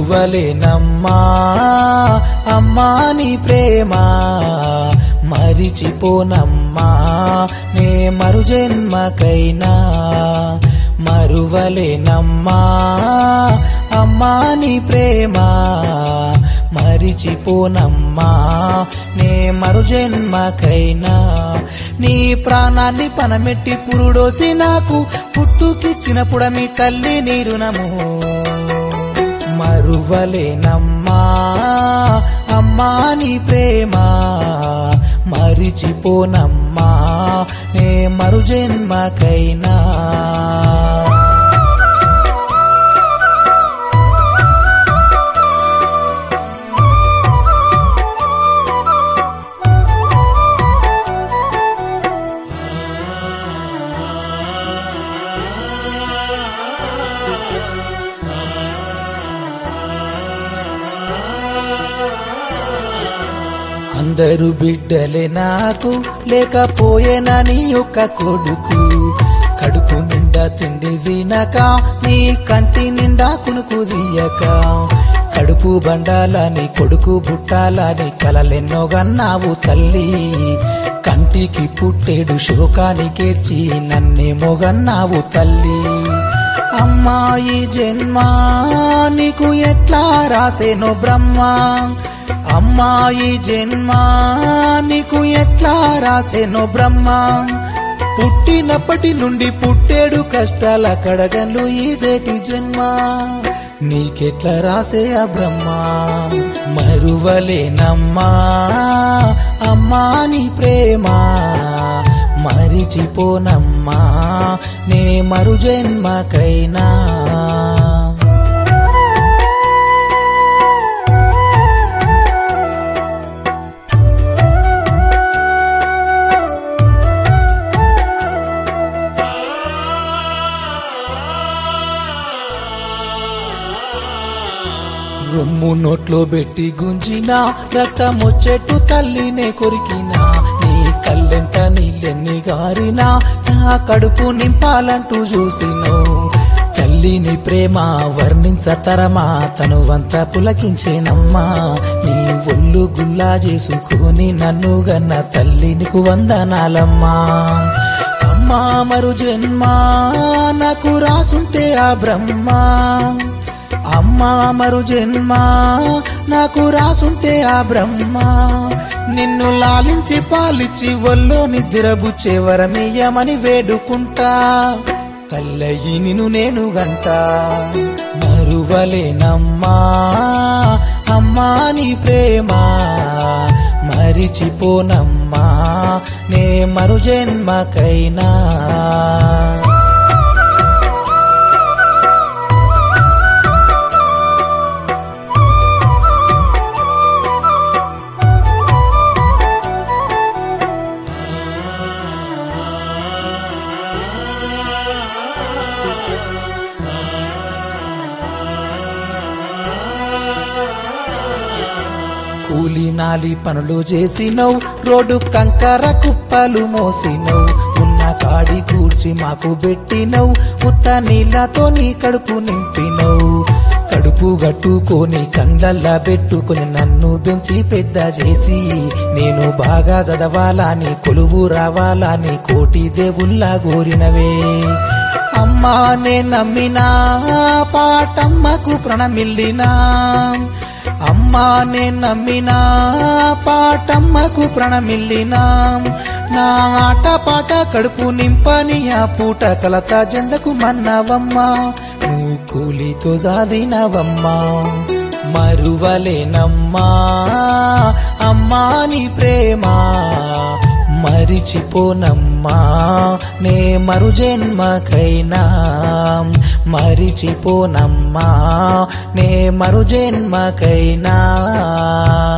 మరువలేనమ్మా అమ్మా నీ ప్రేమ మరిచిపోనమ్మా నే మరు జన్మకైనా మరువలేనమ్మా అమ్మా నీ ప్రేమ మరిచిపోనమ్మా నే మరు జన్మకైనా నీ ప్రాణాన్ని పనమెట్టి పురుడోసి నాకు పుట్టుకిచ్చినప్పుడు మీ తల్లి నీ రుణము మరువలేనమ్మా అమ్మా నీ ప్రేమ మరిచిపోనమ్మా నే మరు జన్మకైనా అందరు బిడ్డలే నాకు లేకపోయేనా నీ యొక్క కొడుకు కడుపు నిండా తిండి తినక నీ కంటి నిండా కునుకు తీయక కడుపు బండాలని కొడుకు బుట్టాలని కలలెన్నో గన్నావు తల్లి కంటికి పుట్టేడు శోకానికేర్చి నన్నేమో గన్నావు తల్లి అమ్మాయి జన్మ నీకు ఎట్లా రాసేనో బ్రహ్మ అమ్మాయి జన్మ నీకు ఎట్లా రాసేనో బ్రహ్మ పుట్టినప్పటి నుండి పుట్టేడు కష్టాల కడగలు ఇదేటి జన్మ నీకెట్లా రాసే ఆ బ్రహ్మ మరువలేనమ్మా అమ్మా నీ ప్రేమ మరిచిపోనమ్మా నే మరు జన్మకైనా రొమ్ము నోట్లో పెట్టి గుంజిన రక్తమొచ్చెట్టు తల్లినే కొరికినా నీ కళ్ళెంట నీళ్ళెన్ని గారినా నా కడుపు నింపాలంటూ చూసినవు తల్లిని ప్రేమ వర్ణించతరమా తను వంత పులకించేనమ్మా నీ ఒళ్ళు గుల్లా చేసుకుని నన్ను గన్న తల్లి నీకు వందనాలమ్మా అమ్మా మరు జన్మ నాకు రాసుంటే ఆ బ్రహ్మ అమ్మా మరు జన్మ నాకు రాసుంటే ఆ బ్రహ్మ నిన్ను లాలించి పాలిచ్చి ఒల్లో నిద్రబుచ్చే వరమీయమని వేడుకుంటా తల్లయి నిన్ను నేను గంట మరువలేనమ్మా అమ్మా నీ ప్రేమ మరిచిపోనమ్మా నే మరు జన్మకైనా కూలి నాలి పనులు చేసినవు రోడ్డు కంకర కుప్పలు మోసినవు ఉన్న కాడి కూర్చి మాకు పెట్టినవు ఉత్త నీళ్ళతో నీ కడుపు నింపినవు కడుపు గట్టుకొని కండ్లల్లా పెట్టుకొని నన్ను పెంచి పెద్ద చేసి నేను బాగా చదవాలని కొలువు రావాలని కోటి దేవుల్లా కోరినవే అమ్మా నే నమ్మినా పాటమ్మకు ప్రణమిల్లినా అమ్మా నే నమ్మినా పాటమ్మకు ప్రణమిల్లినా నా ఆట పాట కడుపు నింపని ఆ పూట కలత జందకు మన్నవమ్మా నువ్వు కూలితో సాధినవమ్మా మరువలేనమ్మా అమ్మా నీ ప్రేమ మరిచిపోనమ్మా నే మరు జన్మకైనా మరిచిపోనమ్మా నే మరు జన్మకైనా